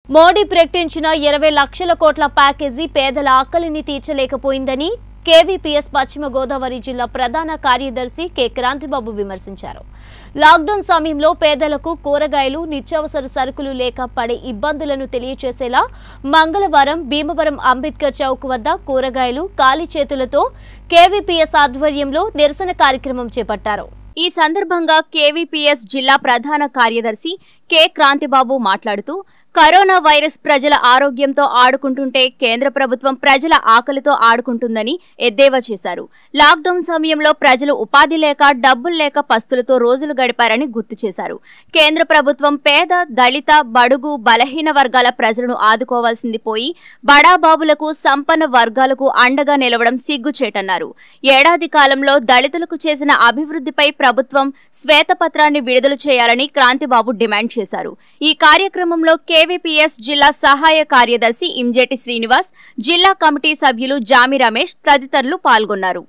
మోడీ ప్రకటించిన ఇరవై లక్షల కోట్ల ప్యాకేజీ పేదల ఆకలిని తీర్చలేకపోయిందని కేవీపీఎస్ పశ్చిమ గోదావరి జిల్లా ప్రధాన కార్యదర్శి కె క్రాంతిబాబు విమర్శించారు లాక్డౌన్ సమయంలో పేదలకు కూరగాయలు నిత్యావసర సరుకులు లేక పడే ఇబ్బందులను తెలియచేసేలా మంగళవారం భీమవరం అంబేద్కర్ చౌక్ వద్ద కూరగాయలు ఖాళీ చేతులతో కేవీపీఎస్ ఆధ్వర్యంలో నిరసన కార్యక్రమం చేపట్టారు ఈ సందర్భంగా కేవీపీఎస్ జిల్లా ప్రధాన కార్యదర్శి కె క్రాంతిబాబు మాట్లాడుతూ కరోనా వైరస్ ప్రజల ఆరోగ్యంతో ఆడుకుంటుంటే కేంద్ర ప్రభుత్వం ప్రజల ఆకలితో ఆడుకుంటుందని ఎద్దేవా చేశారు లాక్డౌన్ సమయంలో ప్రజలు ఉపాధి లేక డబ్బులు లేక పస్తులతో రోజులు గడిపారని గుర్తు చేశారు కేంద్ర ప్రభుత్వం పేద దళిత బడుగు బలహీన వర్గాల ప్రజలను ఆదుకోవాల్సింది పోయి బడాబాబులకు సంపన్న వర్గాలకు అండగా నిలవడం సిగ్గుచేటన్నారు ఏడాది కాలంలో దళితులకు చేసిన అభివృద్ధిపై ప్రభుత్వం శ్వేతపత్రాన్ని విడుదల చేయాలని క్రాంతిబాబు డిమాండ్ చేశారు ఈ కార్యక్రమంలో కేవీపీఎస్ జిల్లా సహాయ కార్యదర్శి ఇంజేటి శ్రీనివాస్ జిల్లా కమిటీ సభ్యులు జామి రమేష్ తదితరులు పాల్గొన్నారు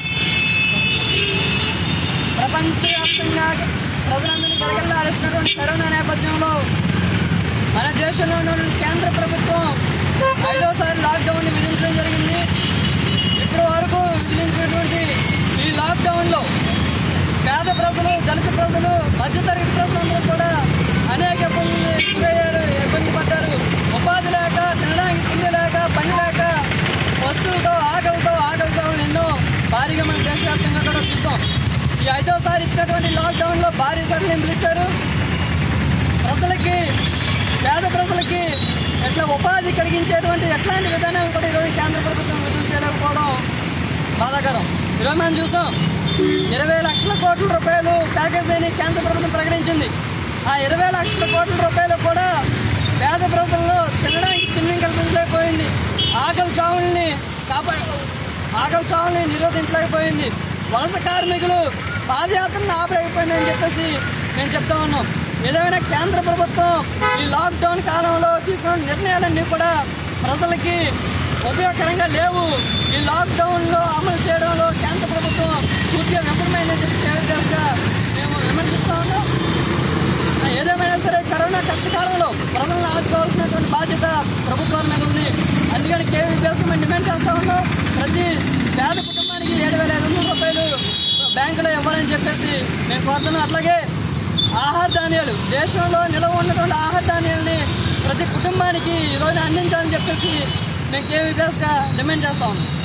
ప్రపంచవ్యాప్తంగా ప్రజలందరినీ గడగల్లాడిస్తున్నటువంటి కరోనా నేపథ్యంలో మన దేశంలోని కేంద్ర ప్రభుత్వం ఐదోసారి లాక్డౌన్ విధించడం జరిగింది ఇప్పటి వరకు విధించినటువంటి ఈ లాక్డౌన్లో పేద ప్రజలు దళిత ప్రజలు మధ్యతరగతి ప్రజలందరూ కూడా అనేక ఇబ్బందులు ఎదురయ్యారు ఇబ్బంది పడ్డారు ఉపాధి లేక తినడానికి తిండి లేక పని లేక వస్తువుతో ఆకలితో ఆకలితో ఎన్నో భారీగా మన దేశవ్యాప్తంగా కూడా చూసాం ఈ ఐదోసారి ఇచ్చినటువంటి లాక్డౌన్లో భారీ సరళింపులు ఇచ్చారు ప్రజలకి పేద ప్రజలకి ఎట్లా ఉపాధి కలిగించేటువంటి ఎట్లాంటి విధానాలు కూడా ఈరోజు కేంద్ర ప్రభుత్వం విడుదల చేయలేకపోవడం బాధాకరం ఈరోజు మనం చూసాం ఇరవై లక్షల కోట్ల రూపాయలు ప్యాకేజీని కేంద్ర ప్రభుత్వం ప్రకటించింది ఆ ఇరవై లక్షల కోట్ల రూపాయలు కూడా పేద ప్రజల్లో తినడానికి తిండి కల్పించలేకపోయింది ఆకలి చావుల్ని కాపాడ ఆకలి చావుల్ని నిరోధించలేకపోయింది వలస కార్మికులు పాదయాత్రను ఆపలేకపోయిందని చెప్పేసి మేము చెప్తా ఉన్నాం ఏదైనా కేంద్ర ప్రభుత్వం ఈ లాక్డౌన్ కాలంలో తీసుకున్న నిర్ణయాలన్నీ కూడా ప్రజలకి ఉపయోగకరంగా లేవు ఈ లాక్డౌన్లో అమలు చేయడంలో కేంద్ర ప్రభుత్వం పూర్తిగా విఫలమైందని చెప్పి చేయాల్సిగా మేము విమర్శిస్తా ఉన్నాం ఏదేమైనా సరే కరోనా కష్టకాలంలో ప్రజలను ఆదుకోవాల్సినటువంటి బాధ్యత ప్రభుత్వాల మీద ఉంది అందుకని కేవీపీఎస్ మేము డిమాండ్ చేస్తా ఉన్నాం ప్రతి పేద కుటుంబానికి ఏడు వేల ఐదు వందల రూపాయలు బ్యాంకులో ఇవ్వాలని చెప్పేసి మేము కోరుతున్నాం అట్లాగే ఆహార ధాన్యాలు దేశంలో నిలవ ఉన్నటువంటి ఆహార ధాన్యాలని ప్రతి కుటుంబానికి ఈరోజు అందించాలని చెప్పేసి మేము కేవీపీఎస్గా డిమాండ్ చేస్తా ఉన్నాం